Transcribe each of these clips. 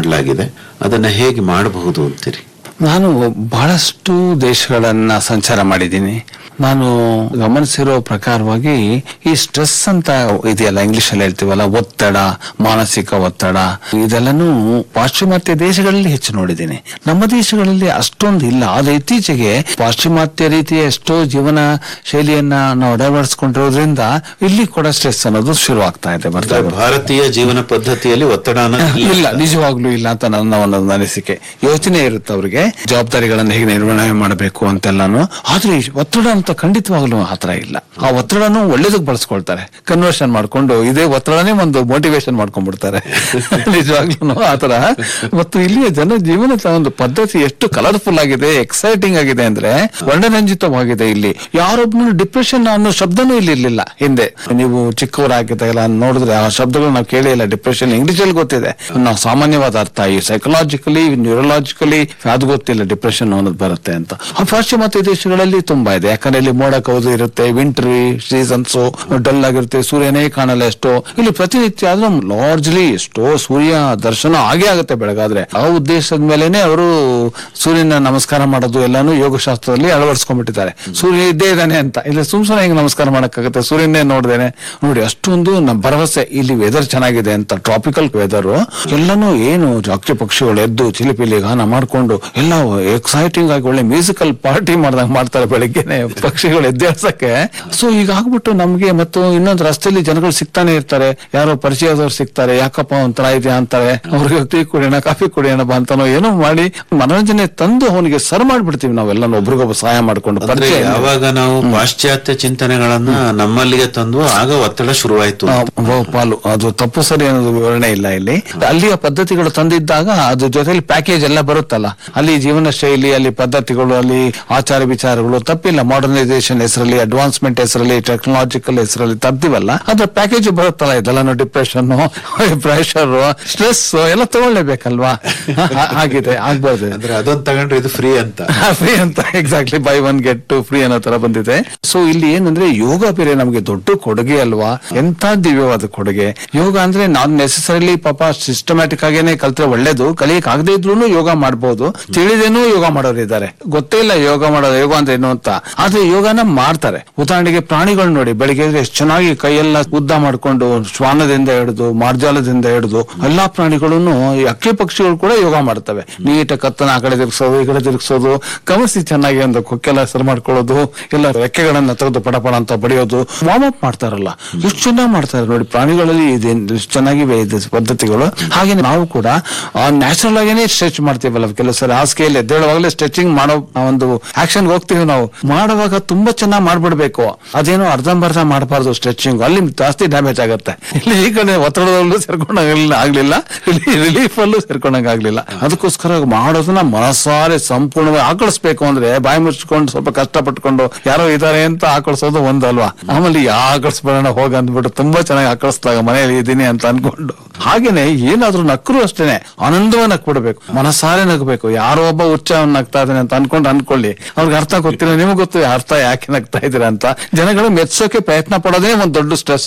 ಮಾಡಲಾಗಿದೆ ಅದನ್ನ ಹೇಗೆ ಮಾಡಬಹುದು ಅಂತೀರಿ ನಾನು ಬಹಳಷ್ಟು ದೇಶಗಳನ್ನ ಸಂಚಾರ ಮಾಡಿದ್ದೀನಿ ನಾನು ಗಮನಿಸಿರೋ ಪ್ರಕಾರವಾಗಿ ಈ ಸ್ಟ್ರೆಸ್ ಅಂತ ಇದೆಯಲ್ಲ ಇಂಗ್ಲಿಷ್ ಅಲ್ಲಿ ಹೇಳ್ತೀವಲ್ಲ ಒತ್ತಡ ಮಾನಸಿಕ ಒತ್ತಡ ಇದೆಲ್ಲನೂ ಪಾಶ್ಚಿಮಾತ್ಯ ದೇಶಗಳಲ್ಲಿ ಹೆಚ್ಚು ನೋಡಿದ್ದೀನಿ ನಮ್ಮ ದೇಶಗಳಲ್ಲಿ ಅಷ್ಟೊಂದು ಇಲ್ಲ ಆದ್ರೆ ಇತ್ತೀಚೆಗೆ ಪಾಶ್ಚಿಮಾತ್ಯ ರೀತಿಯ ಎಷ್ಟೋ ಜೀವನ ಶೈಲಿಯನ್ನ ನಾವು ಅಳವಡಿಸ್ಕೊಂಡಿರೋದ್ರಿಂದ ಇಲ್ಲಿ ಕೂಡ ಸ್ಟ್ರೆಸ್ ಅನ್ನೋದು ಶುರು ಆಗ್ತಾ ಇದೆ ಬರ್ತಾ ಇದೆ ಭಾರತೀಯ ಜೀವನ ಪದ್ಧತಿಯಲ್ಲಿ ಒತ್ತಡ ಅನ್ನೋದು ಇಲ್ಲ ನಿಜವಾಗ್ಲೂ ಇಲ್ಲ ಅಂತ ನನ್ನ ಒಂದು ಅನಿಸಿಕೆ ಯೋಚನೆ ಇರುತ್ತೆ ಅವ್ರಿಗೆ ಜವಾಬ್ದಾರಿಗಳನ್ನ ಹೇಗೆ ನಿರ್ವಹಣೆ ಮಾಡಬೇಕು ಅಂತೆಲ್ಲಾನು ಆದ್ರೆ ಈ ಒತ್ತಡ ಅಂತ ಖಂಡಿತವಾಗ್ಲೂ ಆತರ ಇಲ್ಲ ಆ ಒತ್ತಡನು ಒಳ್ಳೇದಕ್ಕೆ ಬಳಸ್ಕೊಳ್ತಾರೆ ಕನ್ವರ್ಷನ್ ಮಾಡ್ಕೊಂಡು ಇದೇ ಒತ್ತಡನೇ ಒಂದು ಮೋಟಿವೇಶನ್ ಮಾಡ್ಕೊಂಡ್ಬಿಡ್ತಾರೆ ನಿಜವಾಗ್ಲೂ ಆತರ ಮತ್ತು ಇಲ್ಲಿಯ ಜನ ಜೀವನದ ಒಂದು ಪದ್ಧತಿ ಎಷ್ಟು ಕಲರ್ಫುಲ್ ಆಗಿದೆ ಎಕ್ಸೈಟಿಂಗ್ ಆಗಿದೆ ಅಂದ್ರೆ ವರ್ಣರಂಜಿತವಾಗಿದೆ ಇಲ್ಲಿ ಯಾರೊಬ್ಬನು ಡಿಪ್ರೆಷನ್ ಅನ್ನೋ ಶಬ್ದನೂ ಇಲ್ಲಿ ಇರ್ಲಿಲ್ಲ ಹಿಂದೆ ನೀವು ಚಿಕ್ಕವರಾಗಿದ್ದಾಗೆಲ್ಲ ನೋಡಿದ್ರೆ ಆ ಶಬ್ದಗಳು ನಾವು ಕೇಳಿ ಇಲ್ಲ ಡಿಪ್ರೆಷನ್ ಇಂಗ್ಲಿಷ್ ಅಲ್ಲಿ ಗೊತ್ತಿದೆ ನಾವು ಸಾಮಾನ್ಯವಾದ ಅರ್ಥ ಈ ಸೈಕಲಾಜಿಕಲಿ ನ್ಯೂರಲಾಜಿಕಲಿ ಅದು ಗೊತ್ತಿಲ್ಲ ಡಿಪ್ರೆಷನ್ ಅನ್ನೋದು ಬರುತ್ತೆ ಅಂತ ಆ ಪಾಶ್ಚಿಮಾತ್ಯ ದೇಶಗಳಲ್ಲಿ ತುಂಬಾ ಇದೆ ಯಾಕಂದ್ರೆ ಇಲ್ಲಿ ಮೋಡ ಕವಿದು ಇರುತ್ತೆ ವಿಂಟರ್ ಸೀಸನ್ಸ್ ಡಲ್ ಆಗಿರುತ್ತೆ ಸೂರ್ಯನೇ ಕಾಣಲ್ಲ ಎಷ್ಟೋ ಇಲ್ಲಿ ಪ್ರತಿನಿತ್ಯ ಆದ್ರೂ ಲಾರ್ಜ್ಲಿ ಎಷ್ಟೋ ಸೂರ್ಯ ದರ್ಶನ ಆಗೇ ಆಗುತ್ತೆ ಬೆಳಗಾದ್ರೆ ಆ ಉದ್ದೇಶದ ಮೇಲೆನೆ ಅವರು ಸೂರ್ಯನ ನಮಸ್ಕಾರ ಮಾಡೋದು ಎಲ್ಲಾನು ಯೋಗಶಾಸ್ತ್ರದಲ್ಲಿ ಅಳವಡಿಸ್ಕೊಂಡ್ಬಿಟ್ಟಿದ್ದಾರೆ ಸೂರ್ಯ ಇದ್ದೇ ಇದ್ದಾನೆ ಅಂತ ಇಲ್ಲ ಸುಮ್ ಸುಮ್ಮನೆ ಹೆಂಗ್ ನಮಸ್ಕಾರ ಮಾಡಕ್ಕಾಗತ್ತೆ ಸೂರ್ಯನೇ ನೋಡ್ದೇನೆ ನೋಡಿ ಅಷ್ಟೊಂದು ನಮ್ಮ ಭರವಸೆ ಇಲ್ಲಿ ವೆದರ್ ಚೆನ್ನಾಗಿದೆ ಅಂತ ಟ್ರಾಪಿಕಲ್ ವೆದರ್ ಎಲ್ಲಾನು ಏನು ಅಕ್ಕಿ ಪಕ್ಷಿಗಳು ಎದ್ದು ಚಿಲಿಪಿಲಿ ಗಾನ ಮಾಡ್ಕೊಂಡು ಎಲ್ಲ ಎಕ್ಸೈಟಿಂಗ್ ಆಗಿ ಒಳ್ಳೆ ಮ್ಯೂಸಿಕಲ್ ಪಾರ್ಟಿ ಮಾಡ್ದಂಗ್ ಮಾಡ್ತಾರೆ ಬೆಳಿಗ್ಗೆನೆ ಪಕ್ಷಿಗಳು ಎದ್ದೇಳ್ಸಕ್ಕೆ ಸೊ ಈಗ ಆಗ್ಬಿಟ್ಟು ನಮ್ಗೆ ಮತ್ತು ಇನ್ನೊಂದು ರಸ್ತೆಯಲ್ಲಿ ಜನಗಳು ಸಿಗ್ತಾನೆ ಇರ್ತಾರೆ ಯಾರೋ ಪರಿಚಯದವ್ರು ಸಿಗ್ತಾರೆ ಯಾಕಪ್ಪ ಒಂಥರ ಇದೆ ಅಂತಾರೆ ಅವ್ರಿಗೆ ಟೀ ಕುಡಿಯೋಣ ಕಾಫಿ ಕುಡಿಯೋಣ ಬಾ ಅಂತಾನೋ ಏನೋ ಮಾಡಿ ಮನೋರಂಜನೆ ತಂದು ಅವನಿಗೆ ಸರ್ ಮಾಡ್ಬಿಡ್ತೀವಿ ನಾವೆಲ್ಲ ಒಬ್ರಿಗೊಬ್ಬ ಸಹಾಯ ಮಾಡ್ಕೊಂಡು ಅಂದ್ರೆ ಪರಿಚಯ ಇಲ್ಲ. ಯಾವಾಗ ನಾವು ಪಾಶ್ಚಾತ್ಯ ಚಿಂತನೆಗಳನ್ನ ನಮ್ಮಲ್ಲಿಗೆ ತಂದು ಆಗ ಒತ್ತಡ ಶುರುವಾಯ್ತು ಆ, ಬಹು ಪಾಲು ಅದು ತಪ್ಪು ಸರಿ ಅನ್ನೋದು ವಿವರಣೆ ಇಲ್ಲ ಇಲ್ಲಿ ಅಲ್ಲಿಯ ಪದ್ಧತಿಗಳು ತಂದಿದ್ದಾಗ ಅದ್ರ ಜೊತೆಲಿ ಪ್ಯಾಕೇಜ್ ಎಲ್ಲ ಬರುತ್ತಲ್ಲ ಅಲ್ಲಿ ಜೀವನ ಶೈಲಿ ಅಲ್ಲಿ ಪದ್ಧತಿಗಳು ಅಲ್ಲಿ ಆಚಾರ ವಿಚಾರಗಳು ತಪ್ಪಿಲ್ಲ ಮಾಡರ್ನೈಸೇಷನ್ ಹೆಸರಲ್ಲಿ ಅಡ್ವಾನ್ಸ್ಮೆಂಟ್ ಹೆಸರಲ್ಲಿ ಟೆಕ್ನಾಲಜಿಕಲ್ ಹೆಸರಲ್ಲಿ ತರ್ತೀವಲ್ಲ ಅದ್ರ ಪ್ಯಾಕೇಜ್ ಬರುತ್ತಲ್ಲ ಇದೆಲ್ಲ ಡಿಪ್ರೆಷನ್ ಪ್ರೆಷರ್ ಸ್ಟ್ರೆಸ್ ಎಲ್ಲ ತಗೊಳ್ಳೇಬೇಕಲ್ವಾ ಹಾ- ಹಾಗಿದೆ ಆಗ್ಬಾರ್ದು ಅಂದ್ರೆ ಅದೊಂದ್ ತಗೊಂಡ್ರೆ ಇದು ಫ್ರೀ ಅಂತ ಫ್ರೀ ಅಂತ exactly buy one get two free ಅನ್ನೋ ತರ ಬಂದಿದೆ ಸೊ ಇಲ್ಲಿ ಏನಂದ್ರೆ ಯೋಗ ಬೇರೆ ನಮಗೆ ದೊಡ್ಡ ಕೊಡುಗೆ ಅಲ್ವಾ ಎಂತ ದಿವ್ಯವಾದ ಕೊಡುಗೆ ಯೋಗ ಅಂದ್ರೆ ನಾನ್ ನೆಸೆಸರಿಲಿ ಪಾಪ ಸಿಸ್ಟಮ್ಯಾಟಿಕ್ ಆಗೇನೆ ಕಲ್ತ್ರೆ ಒಳ್ಳೇದು ಕಲಿಯಕ್ ಆಗದೆ ಇದ್ರು ಯೋಗ ಮಾಡ್ಬೋದು ತಿಳಿದೇನೂ ಯೋಗ ಮಾಡೋರು ಇದ್ದಾರೆ ಗೊತ್ತೇ ಇಲ್ಲ ಯೋಗ ಮಾಡೋದು ಯೋಗ ಅಂದ್ರೆ ಏನು ಅಂತ ಆದ್ರೆ ಯೋಗನ ಮಾಡ್ತಾರೆ ಉದಾಹರಣೆಗೆ ಪ್ರಾಣಿಗಳು ನೋಡಿ ಬೆಳಿಗ್ಗೆ ಎದ್ದು ಎಷ್ಟು ಚೆನ್ನಾಗಿ ಕೈಯೆಲ್ಲ ಉದ್ದ ಮಾಡ್ಕೊಂಡು ಶ್ವಾನದಿಂದ ಹಿಡಿದು ಮಾರ್ಜಾಲದಿಂದ ಹಿಡಿದು ಎಲ್ಲಾ ಪ್ರಾಣಿಗಳನ್ನು ಈ ಅಕ್ಕಿ ಪಕ್ಷಿಗಳು ಕೂಡ ಯೋಗ ಮಾಡ್ತವೆ ನೀಟ ಕತ್ತನ ಆ ಕಡೆ ತಿರ್ಗಿಸೋದು ಈ ಕಡೆ ತಿರ್ಗಿಸೋದು ಗಮನಿಸಿ ಚೆನ್ನಾಗಿ ಒಂದು ಕೊಕ್ಕೆಲ್ಲ ಹೆಸರು ಮಾಡ್ಕೊಳ್ಳೋದು ಎಲ್ಲ ರೆಕ್ಕೆಗಳನ್ನ ತೆಗೆದು ಪಡ ಪಡ ಅಂತ ಬಡಿಯೋದು ವಾರ್ಮ್ ಅಪ್ ಮಾಡ್ತಾರಲ್ಲ ಎಷ್ಟು ಚೆನ್ನಾಗಿ ಮಾಡ್ತಾರೆ ನೋಡಿ ಪ್ರಾಣಿಗಳಲ್ಲಿ ಇದೆ ಎಷ್ಟು ಚೆನ್ನಾಗಿವೆ ಇದೆ ಪದ್ಧತಿಗಳು ಹಾಗೆ ನಾವು ಕೂಡ ನ್ಯಾಚುರಲ್ ಆಗೇನೆ ಸ್ಟ್ರೆಚ್ ಮಾಡ್ತೀವಲ್ಲ ಕೆಲವು ಸರಿ ಹಾಸಿಗೆಯಲ್ಲಿ ಎದ್ದೇಳುವಾಗಲೇ ಸ್ಟ್ರೆಚಿಂಗ್ ಮಾಡೋ ಆ ಒಂದು ಆಕ್ಷನ್ ಹೋಗ್ತೀವಿ ನಾವು ಮಾಡುವಾಗ ತುಂಬಾ ಚೆನ್ನಾಗಿ ಮಾಡ್ಬಿಡ್ಬೇಕು ಅದೇನೋ ಅರ್ಧಂಬರ್ಧ ಮಾಡಬಾರ್ದು ಸ್ಟ್ರೆಚಿಂಗ್ ಅಲ್ಲಿ ಜಾಸ್ತಿ ಡ್ಯಾಮೇಜ್ ಆಗುತ್ತೆ ಇಲ್ಲಿ ಈ ಕಡೆ ಒತ್ತಡದಲ್ಲೂ ಸೇರ್ಕೊಂಡಾಗಲಿಲ್ಲ ಆಗ್ಲಿಲ್ಲ ಇಲ್ಲಿ ರಿಲೀಫ್ ಅಲ್ಲೂ ಸೇರ್ಕೊಂಡಂಗ ಆಗ್ಲಿಲ್ಲ ಅದಕ್ಕೋಸ್ಕರ ಮಾಡೋದನ್ನ ಮನಸಾರೆ ಸಂಪೂರ್ಣವಾಗಿ ಆಕಳಿಸ್ಬೇಕು ಅಂದ್ರೆ ಬಾಯಿ ಮುಚ್ಕೊಂಡು ಸ್ವಲ್ಪ ಕಷ್ಟ ಪಟ್ಕೊಂಡು ಯಾರೋ ಇದಾರೆ ಅಂತ ಆಕಳಿಸೋದು ಒಂದಲ್ವಾ ಆಮೇಲೆ ಯಾ ಆಕಳಿಸ್ಬೇಡ ಹೋಗ ಅಂದ್ಬಿಟ್ಟು ತುಂಬಾ ಚೆನ್ನಾಗಿ ಆಕಳಿಸಿದಾಗ ಮನೆಯಲ್ಲಿ ಇದ್ದೀನಿ ಅಂತ ಅನ್ಕೊಂಡು ಹಾಗೇನೆ ಏನಾದ್ರೂ ನಕ್ಕರು ಅಷ್ಟೇನೆ ಆನಂದವನ್ನ ಕೊಡಬೇಕು ಮನಸಾರೆ ನಗಬೇಕು ಯಾರೋ ಒಬ್ಬ ಹುಚ್ಚ ನಗ್ತಾ ಇದ್ದಾನೆ ಅಂತ ಅನ್ಕೊಂಡು ಅನ್ಕೊಳ್ಳಿ ಅವ್ರಿಗೆ ಅರ್ಥ ಗೊತ್ತಿಲ್ಲ ನಿಮಗೆ ಗೊತ್ತು ಅರ್ಥ ಯಾಕೆ ನಗ್ತಾ ಇದ್ದೀರಾ ಅಂತ ಜನಗಳು ಮೆಚ್ಚೋಕೆ ಪ್ರಯತ್ನ ಪಡೋದೇ ಒಂದ್ ದೊಡ್ಡ ಸ್ಟ್ರೆಸ್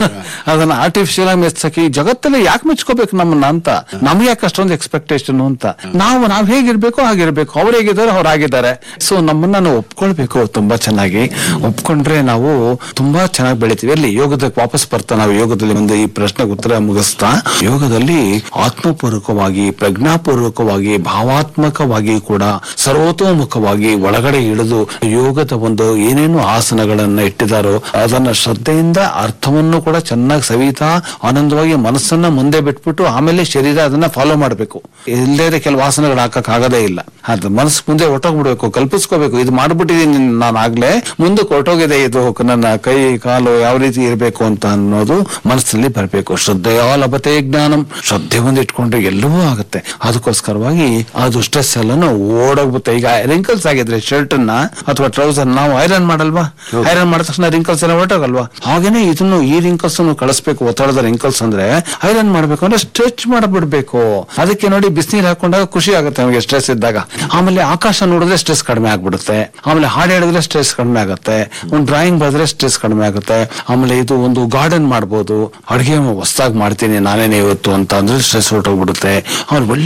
ಅದನ್ನ ಆರ್ಟಿಫಿಷಿಯಲ್ ಆಗಿ ಮೆಚ್ಚಕ್ಕೆ ಈ ಜಗತ್ತಲ್ಲಿ ಯಾಕೆ ಮೆಚ್ಕೋಬೇಕು ನಮ್ಮನ್ನ ಅಂತ ನಮ್ಗೆ ಯಾಕೆ ಅಷ್ಟೊಂದು ಎಕ್ಸ್ಪೆಕ್ಟೇಷನ್ ಅಂತ ನಾವು ನಾವ್ ಹೇಗಿರ್ಬೇಕು ಹಾಗಿರ್ಬೇಕು ಅವ್ರು ಹೇಗಿದ್ದಾರೆ ಅವ್ರು ಆಗಿದ್ದಾರೆ ಸೊ ನಮ್ಮನ್ನ ನಾವು ಒಪ್ಕೊಳ್ಬೇಕು ತುಂಬಾ ಚೆನ್ನಾಗಿ ಒಪ್ಕೊಂಡ್ರೆ ನಾವು ತುಂಬಾ ಚೆನ್ನಾಗಿ ಬೆಳಿತೀವಿ ಅಲ್ಲಿ ಯೋಗದ ವಾಪಸ್ ಬರ್ತಾ ನಾವು ಯೋಗದಲ್ಲಿ ಒಂದು ಈ ಪ್ರಶ್ನೆಗೆ ಉತ್ತರ ಮುಗಿಸ್ತಾ ಯೋಗದಲ್ಲಿ ಆತ್ಮಪೂರ್ವಕವಾಗಿ ಪ್ರಜ್ಞಾಪೂರ್ವಕವಾಗಿ ಭಾವಾತ್ಮಕವಾಗಿ ಕೂಡ ಸರ್ವತೋಮುಖವಾಗಿ ಒಳಗಡೆ ಇಳಿದು ಯೋಗದ ಒಂದು ಏನೇನು ಆಸನಗಳನ್ನ ಇಟ್ಟಿದಾರೋ ಅದನ್ನ ಶ್ರದ್ಧೆಯಿಂದ ಅರ್ಥವನ್ನು ಕೂಡ ಚೆನ್ನಾಗಿ ಸವಿತಾ ಆನಂದವಾಗಿ ಮನಸ್ಸನ್ನ ಮುಂದೆ ಬಿಟ್ಬಿಟ್ಟು ಆಮೇಲೆ ಶರೀರ ಅದನ್ನ ಫಾಲೋ ಮಾಡಬೇಕು ಇಲ್ಲದೆ ಕೆಲವು ಆಸನಗಳು ಹಾಕಕ್ ಆಗದೇ ಇಲ್ಲ ಅದು ಮನಸ್ಸು ಮುಂದೆ ಹೊಟ್ಟೋಗ್ಬಿಡ್ಬೇಕು ಕಲ್ಪಿಸ್ಕೋಬೇಕು ಇದು ಮಾಡ್ಬಿಟ್ಟಿದೀನಿ ನಾನು ಆಗ್ಲೇ ಮುಂದಕ್ಕೆ ಹೊರಟೋಗಿದೆ ಇದು ನನ್ನ ಕೈ ಕಾಲು ಯಾವ ರೀತಿ ಇರಬೇಕು ಅಂತ ಅನ್ನೋದು ಮನಸ್ಸಲ್ಲಿ ಬರಬೇಕು ಶ್ರದ್ಧೆಯ ಲಭತೆ ಜ್ಞಾನಂ ಶ್ರದ್ಧೆ ಒಂದು ಇಟ್ಕೊಂಡ್ರೆ ಎಲ್ಲವೂ ಆಗುತ್ತೆ ಅದಕ್ಕೋಸ್ಕರವಾಗಿ ಅದು ಸ್ಟ್ರೆಸ್ ಎಲ್ಲಾನು ಓಡೋಗ್ಬಿಡುತ್ತೆ ಈಗ ರಿಂಕಲ್ಸ್ ಆಗಿದ್ರೆ ಶರ್ಟ್ ಅನ್ನ ಅಥವಾ ಟ್ರೌಸರ್ ನಾವು ಐರನ್ ಮಾಡಲ್ವಾ ಐರನ್ ಮಾಡಿದ ತಕ್ಷಣ ರಿಂಕಲ್ಸ್ ಎಲ್ಲ ಹೊರಟೋಗಲ್ವಾ ಹಾಗೇನೆ ಇದನ್ನು ಈ ರಿಂಕಲ್ಸ್ ಅನ್ನು ಕಳಿಸ್ಬೇಕು ಒತ್ತಡದ ರಿಂಕಲ್ಸ್ ಅಂದ್ರೆ ಐರನ್ ಮಾಡ್ಬೇಕು ಅಂದ್ರೆ ಸ್ಟ್ರೆಚ್ ಮಾಡಬಿಡ್ಬೇಕು ಅದಕ್ಕೆ ನೋಡಿ ಬಿಸಿನೀರು ಹಾಕೊಂಡಾಗ ಖುಷಿ ಆಗುತ್ತೆ ನಮಗೆ ಸ್ಟ್ರೆಸ್ ಇದ್ದಾಗ ಆಮೇಲೆ ಆಕಾಶ ನೋಡಿದ್ರೆ ಸ್ಟ್ರೆಸ್ ಕಡಿಮೆ ಆಗ್ಬಿಡುತ್ತೆ ಆಮೇಲೆ ಹಾಡು ಹೇಳಿದ್ರೆ ಸ್ಟ್ರೆಸ್ ಕಡಿಮೆ ಆಗುತ್ತೆ ಒಂದು ಡ್ರಾಯಿಂಗ್ ಬರೆದ್ರೆ ಸ್ಟ್ರೆಸ್ ಕಡಿಮೆ ಆಗುತ್ತೆ ಆಮೇಲೆ ಇದು ಒಂದು ಗಾರ್ಡನ್ ಮಾಡ್ಬೋದು ಅಡುಗೆ ಹೊಸದಾಗಿ ಮಾಡ್ತೀನಿ ನಾನೇನೆ ಇವತ್ತು ಅಂತ ಅಂದ್ರೆ ಸ್ಟ್ರೆಸ್ ಹೊರಟೋಗ್ಬಿಡುತ್ತೆ ಆಮೇಲೆ ಒಳ್ಳೆ